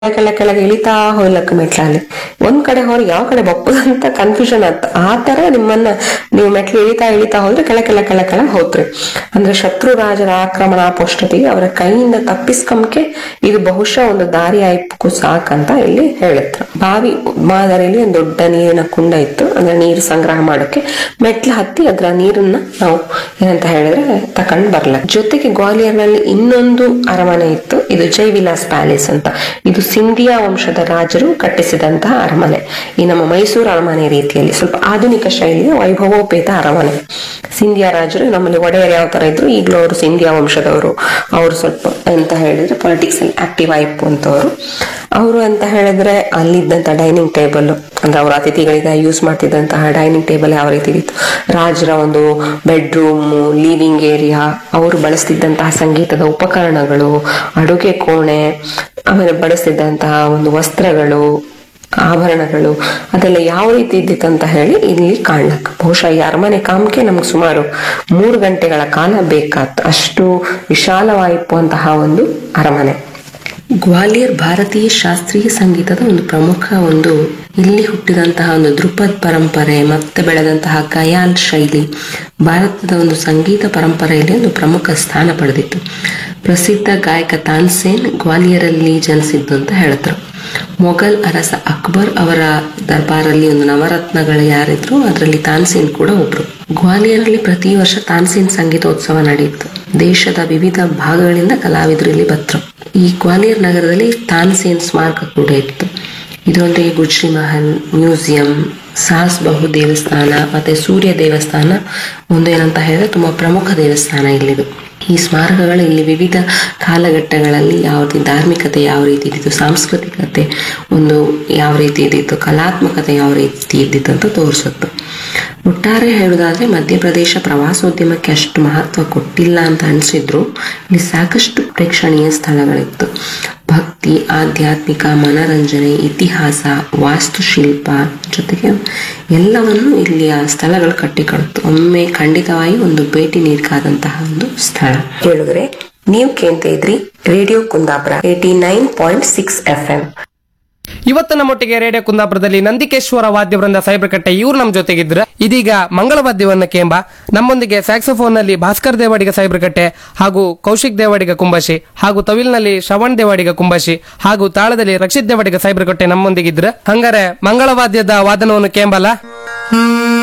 ಕೆಳಗೆ ಕೆಳಗೆ ಇಳಿತಾ ಹೋಗ್ಲಕ್ಕ ಮೆಟ್ಲಲ್ಲಿ ಒಂದ್ ಕಡೆ ಹೋಗಿ ಯಾವ ಕಡೆ ಬಪ್ಪದಂತ ಕನ್ಫ್ಯೂಷನ್ ಆತ ಆ ತರ ನಿಮ್ಮನ್ನ ನೀವು ಮೆಟ್ಲು ಇಳಿತಾ ಇಳಿತಾ ಹೋದ್ರೆ ಕೆಳ ಕೆಳ ಕೆಳ ಕೆಳ ಹೋದ್ರಿ ಅಂದ್ರೆ ಶತ್ರು ರಾಜರ ಆಕ್ರಮಣ ಪೋಷ್ಟತಿಗೆ ಅವರ ಕೈಯಿಂದ ತಪ್ಪಿಸ್ಕೊಂಬಕ್ಕೆ ಇದು ಬಹುಶಃ ಒಂದು ದಾರಿ ಆಯ್ಪಕ್ಕೂ ಸಾಕಂತ ಇಲ್ಲಿ ಹೇಳುತ್ತೆ ಬಾವಿ ಮಾದರಿಯಲ್ಲಿ ಒಂದು ದೊಡ್ಡ ನೀರಿನ ಕುಂಡ ಇತ್ತು ಅಂದ್ರೆ ನೀರು ಸಂಗ್ರಹ ಮಾಡೋಕೆ ಮೆಟ್ಲು ಹತ್ತಿ ಅದ್ರ ನೀರನ್ನ ನಾವು ಏನಂತ ಹೇಳಿದ್ರೆ ತಕೊಂಡ್ ಬರ್ಲ ಜೊತೆಗೆ ಗ್ವಾಲಿಯರ್ನಲ್ಲಿ ಇನ್ನೊಂದು ಅರಮನೆ ಇತ್ತು ಇದು ಜೈವಿಲಾಸ್ ಪ್ಯಾಲೇಸ್ ಅಂತ ಇದು ಸಿಂಧಿಯಾ ವಂಶದ ರಾಜರು ಕಟ್ಟಿಸಿದಂತಹ ಅರಮನೆ ಈ ನಮ್ಮ ಮೈಸೂರು ಅರಮನೆ ರೀತಿಯಲ್ಲಿ ಸ್ವಲ್ಪ ಆಧುನಿಕ ಶೈಲಿಯ ವೈಭವೋಪೇತ ಅರಮನೆ ಸಿಂಧಿಯಾ ರಾಜರು ನಮ್ಮಲ್ಲಿ ಒಡೆಯರ್ ಯಾವ ತರ ಇದ್ರು ಈಗಲೂ ಅವರು ಸಿಂಧಿಯಾ ವಂಶದವರು ಅವರು ಸ್ವಲ್ಪ ಅಂತ ಹೇಳಿದ್ರೆ ಪೊಲಿಟಿಕ್ಸ್ ಅಲ್ಲಿ ಆಕ್ಟಿವ್ ಆಯ್ಪು ಅಂತವರು ಅವರು ಅಂತ ಹೇಳಿದ್ರೆ ಅಲ್ಲಿದ್ದಂತ ಡೈನಿಂಗ್ ಟೇಬಲ್ ಅಂದ್ರೆ ಅವರ ಅತಿಥಿಗಳಿಗೆ ಯೂಸ್ ಮಾಡ್ತಿದ್ದಂತಹ ಡೈನಿಂಗ್ ಟೇಬಲ್ ಯಾವ ರೀತಿ ಇತ್ತು ರಾಜರ ಒಂದು ಬೆಡ್ರೂಮ್ ಲಿವಿಂಗ್ ಏರಿಯಾ ಅವರು ಬಳಸ್ತಿದ್ದಂತಹ ಸಂಗೀತದ ಉಪಕರಣಗಳು ಅಡುಗೆ ಕೋಣೆ ಆಮೇಲೆ ಬಳಸ್ತಿದ್ದಂತಹ ಒಂದು ವಸ್ತ್ರಗಳು ಆಭರಣಗಳು ಅದೆಲ್ಲ ಯಾವ ರೀತಿ ಇದ್ದಿತ್ತು ಅಂತ ಹೇಳಿ ಇಲ್ಲಿ ಕಾಣ್ಲಕ್ ಬಹುಶಃ ಈ ಅರಮನೆ ಕಾಮಕ್ಕೆ ನಮ್ಗೆ ಸುಮಾರು ಮೂರು ಗಂಟೆಗಳ ಕಾಲ ಬೇಕಾತ್ ಅಷ್ಟು ವಿಶಾಲವಾಯಿತು ಅಂತಹ ಒಂದು ಅರಮನೆ ಗ್ವಾಲಿಯರ್ ಭಾರತೀಯ ಶಾಸ್ತ್ರೀಯ ಸಂಗೀತದ ಒಂದು ಪ್ರಮುಖ ಒಂದು ಇಲ್ಲಿ ಹುಟ್ಟಿದಂತಹ ಒಂದು ಧ್ರುಪದ್ ಪರಂಪರೆ ಮತ್ತೆ ಬೆಳೆದಂತಹ ಗಯಾಲ್ ಶೈಲಿ ಭಾರತದ ಒಂದು ಸಂಗೀತ ಪರಂಪರೆಯಲ್ಲಿ ಒಂದು ಪ್ರಮುಖ ಸ್ಥಾನ ಪಡೆದಿತ್ತು ಪ್ರಸಿದ್ಧ ಗಾಯಕ ತಾನ್ಸೇನ್ ಗ್ವಾಲಿಯರಲ್ಲಿ ಜನಿಸಿದ್ದು ಅಂತ ಹೇಳಿದ್ರು ಮೊಘಲ್ ಅರಸ ಅಕ್ಬರ್ ಅವರ ದರ್ಬಾರಲ್ಲಿ ಒಂದು ನವರತ್ನಗಳು ಯಾರಿದ್ರು ಅದರಲ್ಲಿ ತಾನ್ಸೇನ್ ಕೂಡ ಒಬ್ರು ಗ್ವಾಲಿಯರಲ್ಲಿ ಪ್ರತಿ ವರ್ಷ ತಾನ್ಸೇನ್ ಸಂಗೀತೋತ್ಸವ ನಡೆಯಿತು ದೇಶದ ವಿವಿಧ ಭಾಗಗಳಿಂದ ಕಲಾವಿದರು ಇಲ್ಲಿ ಬತ್ರು ಈ ಗ್ವಾಲಿಯರ್ ನಗರದಲ್ಲಿ ತಾನ್ಸೇನ್ ಸ್ಮಾರಕ ಕೂಡ ಇತ್ತು ಇದರೊಂದಿಗೆ ಗುಜ್ರಿ ಮಹಲ್ ಮ್ಯೂಸಿಯಂ ಸಾಸ್ ಬಹು ದೇವಸ್ಥಾನ ಮತ್ತೆ ಸೂರ್ಯ ದೇವಸ್ಥಾನ ಒಂದು ಏನಂತ ಹೇಳಿದ್ರೆ ತುಂಬಾ ಪ್ರಮುಖ ದೇವಸ್ಥಾನ ಇಲ್ಲಿದು ಈ ಸ್ಮಾರಕಗಳು ಇಲ್ಲಿ ವಿವಿಧ ಕಾಲಘಟ್ಟಗಳಲ್ಲಿ ಯಾವ ರೀತಿ ಧಾರ್ಮಿಕತೆ ಯಾವ ರೀತಿ ಇದ್ದಿತ್ತು ಸಾಂಸ್ಕೃತಿಕತೆ ಒಂದು ಯಾವ ರೀತಿ ಇದ್ದಿತ್ತು ಕಲಾತ್ಮಕತೆ ಯಾವ ರೀತಿ ಇದ್ದಿತ್ತು ಅಂತ ತೋರಿಸುತ್ತೆ ಒಟ್ಟಾರೆ ಹೇಳುವುದಾದ್ರೆ ಮಧ್ಯಪ್ರದೇಶ ಪ್ರವಾಸೋದ್ಯಮಕ್ಕೆ ಅಷ್ಟು ಮಹತ್ವ ಕೊಟ್ಟಿಲ್ಲ ಅಂತ ಅನಿಸಿದ್ರು ಇಲ್ಲಿ ಸಾಕಷ್ಟು ಪ್ರೇಕ್ಷಣೀಯ ಸ್ಥಳಗಳಿತ್ತು ಭಕ್ತಿ ಆಧ್ಯಾತ್ಮಿಕ ಮನರಂಜನೆ ಇತಿಹಾಸ ವಾಸ್ತುಶಿಲ್ಪ ಜೊತೆಗೆ ಎಲ್ಲವನ್ನು ಇಲ್ಲಿಯ ಸ್ಥಳಗಳು ಕಟ್ಟಿಕೊಡುತ್ತೆ ಒಮ್ಮೆ ಖಂಡಿತವಾಗಿ ಒಂದು ಭೇಟಿ ನೀಡಕಾದಂತಹ ಒಂದು ಸ್ಥಳ ಹೇಳಿದ್ರೆ ನೀವು ಕೇಳ್ತಾ ಇದ್ರಿ radio Kundapura eighty nine point six F M ಇವತ್ತಿನ ಮಟ್ಟಿಗೆ ರೇಡಿಯೋ ಕುಂದಾಪುರದಲ್ಲಿ ನಂದಿಕೇಶ್ವರ ವಾದ್ಯವೃಂದ ಸೈಬ್ರಕಟ್ಟೆ ಇವ್ರು ನಮ್ಮ ಜೊತೆಗಿದ್ರು ಇದೀಗ ಮಂಗಳ ವಾದ್ಯವನ್ನ ಕೇಂಬ ನಮ್ಮೊಂದಿಗೆ ಸ್ಯಾಕ್ಸೋಫೋನ್ ನಲ್ಲಿ ಭಾಸ್ಕರ್ ದೇವಾಡಿಗ ಸೈಬ್ರಕಟ್ಟೆ ಹಾಗೂ ಕೌಶಿಕ್ ದೇವಾಡಿಗ ಕುಂಬಾಶಿ ಹಾಗೂ ತವಿಲ್ನಲ್ಲಿ ಶ್ರವಣ್ ದೇವಾಡಿಗ ಕುಂಬಾಶಿ ಹಾಗೂ ತಾಳದಲ್ಲಿ ರಕ್ಷಿತ್ ದೇವಾಡಿಗ ಸೈಬ್ರಕಟ್ಟೆ ನಮ್ಮೊಂದಿಗಿದ್ರು ಹಂಗಾರೆ ಮಂಗಳ ವಾದ್ಯದ ವಾದನವನ್ನು ಕೇಂಬಲ್ಲ